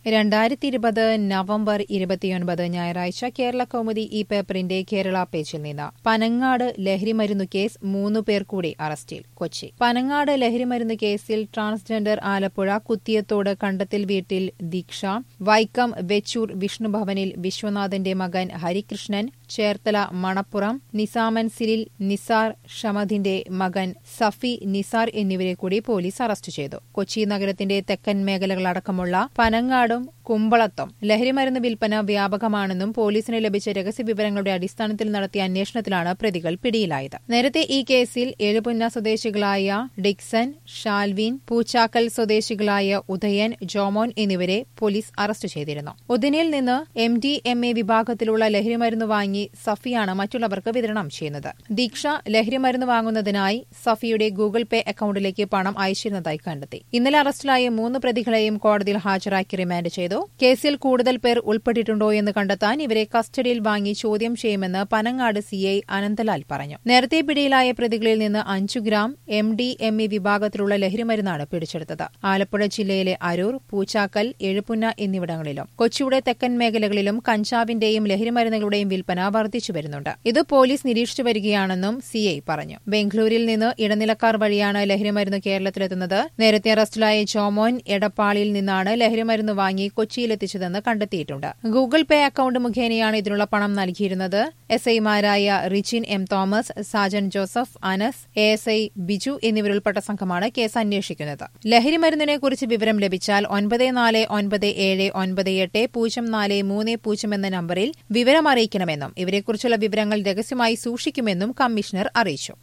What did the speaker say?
രണ്ടായിരത്തി ഇരുപത് നവംബർ ഇരുപത്തിയൊൻപത് ഞായറാഴ്ച കേരള കൗമുദി ഈ പേപ്പറിന്റെ കേരള പേജിൽ നിന്ന് പനങ്ങാട് ലഹരിമരുന്നു കേസ് മൂന്നു പേർ കൂടി അറസ്റ്റിൽ കൊച്ചി പനങ്ങാട് ലഹരിമരുന്ന് കേസിൽ ട്രാൻസ്ജെൻഡർ ആലപ്പുഴ കുത്തിയത്തോട് കണ്ടത്തിൽ വീട്ടിൽ ദീക്ഷ വൈക്കം വെച്ചൂർ വിഷ്ണുഭവനിൽ വിശ്വനാഥന്റെ മകൻ ഹരികൃഷ്ണൻ ചേർത്തല മണപ്പുറം നിസാമൻസിലിൽ നിസാർ ഷമദിന്റെ മകൻ സഫി നിസാർ എന്നിവരെ കൂടി പോലീസ് അറസ്റ്റ് ചെയ്തു കൊച്ചി നഗരത്തിന്റെ തെക്കൻ മേഖലകളടക്കമുള്ള പനങ്ങാടും കുമ്പളത്തും ലഹരിമരുന്ന് വിൽപ്പന വ്യാപകമാണെന്നും പോലീസിന് ലഭിച്ച രഹസ്യവിവരങ്ങളുടെ അടിസ്ഥാനത്തിൽ നടത്തിയ അന്വേഷണത്തിലാണ് പ്രതികൾ പിടിയിലായത് നേരത്തെ ഈ കേസിൽ എഴുപുന്ന സ്വദേശികളായ ഡിക്സൺ ഷാൽവീൻ പൂച്ചാക്കൽ സ്വദേശികളായ ഉദയൻ ജോമോൻ എന്നിവരെ പോലീസ് അറസ്റ്റ് ചെയ്തിരുന്നു ഉദയനിൽ നിന്ന് എം ഡി എം എ വിഭാഗത്തിലുള്ള ലഹരിമരുന്ന് വാങ്ങി സഫിയാണ് മറ്റുള്ളവർക്ക് വിതരണം ചെയ്യുന്നത് ദീക്ഷ ലഹരിമരുന്ന് വാങ്ങുന്നതിനായി സഫിയുടെ ഗൂഗിൾ പേ അക്കൌണ്ടിലേക്ക് പണം അയച്ചിരുന്നതായി കണ്ടെത്തി ഇന്നലെ അറസ്റ്റിലായ മൂന്ന് പ്രതികളെയും കോടതിയിൽ ഹാജരാക്കി റിമാൻഡ് ചെയ്തു കേസിൽ കൂടുതൽ പേർ ഉൾപ്പെട്ടിട്ടുണ്ടോ എന്ന് കണ്ടെത്താൻ ഇവരെ കസ്റ്റഡിയിൽ വാങ്ങി ചോദ്യം ചെയ്യുമെന്ന് പനങ്ങാട് സിഐ അനന്തലാൽ പറഞ്ഞു നേരത്തെ പിടിയിലായ പ്രതികളിൽ നിന്ന് അഞ്ചു gram M D M E വിഭാഗത്തിലുള്ള ലഹരിമരുന്നാണ് പിടിച്ചെടുത്തത് ആലപ്പുഴ ജില്ലയിലെ അരൂർ പൂച്ചാക്കൽ എഴുപുന്ന എന്നിവിടങ്ങളിലും കൊച്ചിയുടെ തെക്കൻ മേഖലകളിലും കഞ്ചാവിന്റെയും ലഹരിമരുന്നുകളുടെയും വിൽപ്പന വർദ്ധിച്ചു വരുന്നുണ്ട് ഇത് പോലീസ് നിരീക്ഷിച്ചു വരികയാണെന്നും സിഐ പറഞ്ഞു ബംഗളൂരിൽ നിന്ന് ഇടനിലക്കാർ വഴിയാണ് ലഹരിമരുന്ന് കേരളത്തിലെത്തുന്നത് നേരത്തെ അറസ്റ്റിലായ ജോമോൻ എടപ്പാളിൽ നിന്നാണ് ലഹരിമരുന്ന് വാങ്ങി കൊച്ചിയിലെത്തിച്ചതെന്ന് കണ്ടെത്തിയിട്ടുണ്ട് ഗൂഗിൾ പേ അക്കൌണ്ട് മുഖേനയാണ് ഇതിനുള്ള പണം നൽകിയിരുന്നത് എസ് ഐമാരായ Rijin M Thomas Sajan Joseph Anas A S I Biju എന്നിവരുൾപ്പെട്ട സംഘമാണ് കേസ് അന്വേഷിക്കുന്നത് ലഹരിമരുന്നിനെക്കുറിച്ച് വിവരം ലഭിച്ചാൽ ഒൻപത് നാല് ഒൻപത് ഏഴ് ഒൻപത് എട്ട് പൂജ്യം നാല് മൂന്ന് പൂജ്യം എന്ന നമ്പറിൽ വിവരം അറിയിക്കണമെന്നും ഇവരെക്കുറിച്ചുള്ള വിവരങ്ങൾ രഹസ്യമായി സൂക്ഷിക്കുമെന്നും കമ്മീഷണർ അറിയിച്ചു